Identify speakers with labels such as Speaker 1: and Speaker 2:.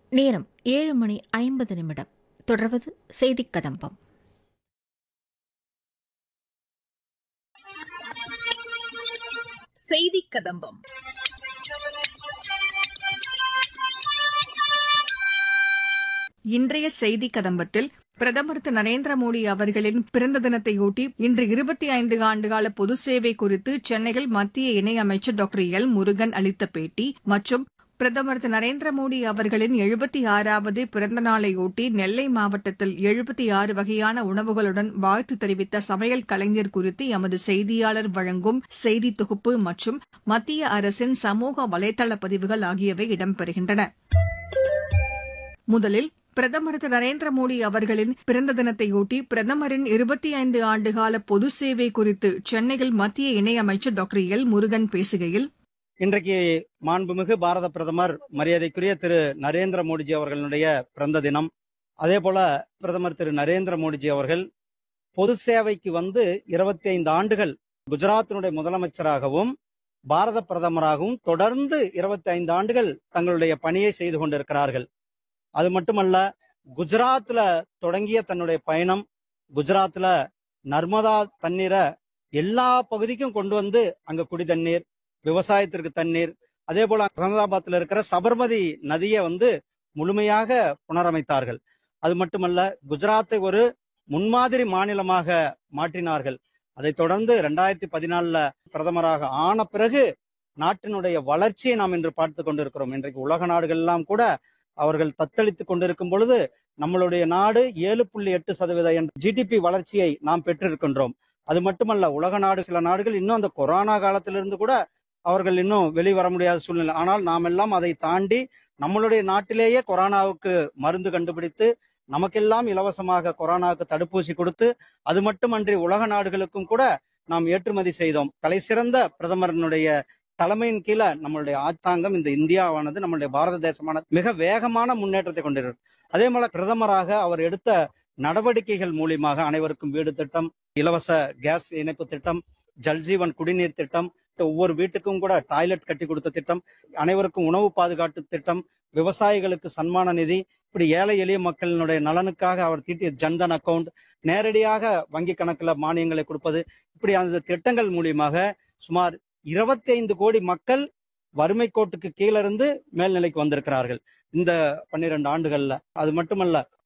Speaker 1: நேரம் ஏழு மணி ஐம்பது நிமிடம் தொடர்வது செய்திக் கதம்பம்
Speaker 2: செய்திக் கதம்பம்
Speaker 3: இன்றைய செய்தி கதம்பத்தில் பிரதமர் திரு நரேந்திர மோடி அவர்களின் பிறந்த தினத்தையொட்டி இன்று இருபத்தி ஐந்து ஆண்டுகால பொது சேவை குறித்து சென்னையில் மத்திய இணையமைச்சர் டாக்டர் எல் முருகன் அளித்த பேட்டி மற்றும் பிரதமர் திரு நரேந்திர மோடி அவர்களின் எழுபத்தி ஆறாவது பிறந்த நாளையொட்டி நெல்லை மாவட்டத்தில் எழுபத்தி ஆறு வகையான உணவுகளுடன் வாழ்த்து தெரிவித்த சமையல் கலைஞர் குறித்து எமது செய்தியாளர் வழங்கும் செய்தி தொகுப்பு மற்றும் மத்திய அரசின் சமூக வலைதள பதிவுகள் ஆகியவை இடம்பெறுகின்றன முதலில் பிரதமர் திரு நரேந்திர மோடி அவர்களின் பிறந்த தினத்தையொட்டி பிரதமரின் இருபத்தி ஐந்து ஆண்டுகால பொது சேவை குறித்து சென்னையில் மத்திய இணையமைச்சர் டாக்டர் எல் முருகன் பேசுகையில்
Speaker 4: இன்றைக்கு மாண்புமிகு பாரத பிரதமர் மரியாதைக்குரிய திரு நரேந்திர மோடிஜி அவர்களுடைய பிறந்த தினம் அதே போல பிரதமர் திரு நரேந்திர மோடிஜி அவர்கள் பொது சேவைக்கு வந்து இருபத்தி ஐந்து ஆண்டுகள் குஜராத்தினுடைய முதலமைச்சராகவும் பாரத பிரதமராகவும் தொடர்ந்து இருபத்தி ஐந்து ஆண்டுகள் தங்களுடைய பணியை செய்து கொண்டிருக்கிறார்கள் அது மட்டுமல்ல குஜராத்ல தொடங்கிய தன்னுடைய பயணம் குஜராத்ல நர்மதா தண்ணீரை எல்லா பகுதிக்கும் கொண்டு வந்து அங்க குடி தண்ணீர் விவசாயத்திற்கு தண்ணீர் அதே போல அகமதாபாத்ல இருக்கிற சபர்மதி நதியை வந்து முழுமையாக புனரமைத்தார்கள் அது மட்டுமல்ல குஜராத்தை ஒரு முன்மாதிரி மாநிலமாக மாற்றினார்கள் அதைத் தொடர்ந்து ரெண்டாயிரத்தி பதினாலுல பிரதமராக ஆன பிறகு நாட்டினுடைய வளர்ச்சியை நாம் இன்று பார்த்து கொண்டிருக்கிறோம் இன்றைக்கு உலக நாடுகள் எல்லாம் கூட அவர்கள் தத்தளித்துக் கொண்டிருக்கும் பொழுது நம்மளுடைய நாடு ஏழு புள்ளி எட்டு சதவீத என்ற ஜிடிபி வளர்ச்சியை நாம் பெற்றிருக்கின்றோம் அது மட்டுமல்ல உலக நாடு சில நாடுகள் இன்னும் அந்த கொரோனா காலத்திலிருந்து கூட அவர்கள் இன்னும் வெளிவர முடியாத சூழ்நிலை ஆனால் நாம் எல்லாம் அதை தாண்டி நம்மளுடைய நாட்டிலேயே கொரோனாவுக்கு மருந்து கண்டுபிடித்து நமக்கெல்லாம் இலவசமாக கொரோனாவுக்கு தடுப்பூசி கொடுத்து அது மட்டுமன்றி உலக நாடுகளுக்கும் கூட நாம் ஏற்றுமதி செய்தோம் தலை சிறந்த பிரதமரனுடைய தலைமையின் கீழே நம்மளுடைய ஆச்சாங்கம் இந்த இந்தியாவானது நம்மளுடைய பாரத தேசமானது மிக வேகமான முன்னேற்றத்தை கொண்டிருக்கு அதே போல பிரதமராக அவர் எடுத்த நடவடிக்கைகள் மூலியமாக அனைவருக்கும் வீடு திட்டம் இலவச கேஸ் இணைப்பு திட்டம் ஜல்ஜீவன் குடிநீர் திட்டம் ஒவ்வொரு வீட்டுக்கும் கூட டாய்லெட் கட்டி கொடுத்த திட்டம் அனைவருக்கும் உணவு பாதுகாப்பு திட்டம் விவசாயிகளுக்கு சன்மான நிதி இப்படி ஏழை எளிய மக்களினுடைய நலனுக்காக அவர் தீட்டிய ஜன்தன் அக்கவுண்ட் நேரடியாக வங்கி கணக்குல மானியங்களை கொடுப்பது இப்படி அந்த திட்டங்கள் மூலியமாக சுமார் இருபத்தி ஐந்து கோடி மக்கள் வறுமை கோட்டுக்கு கீழிருந்து மேல்நிலைக்கு வந்திருக்கிறார்கள் இந்த பன்னிரண்டு ஆண்டுகள்ல அது மட்டுமல்ல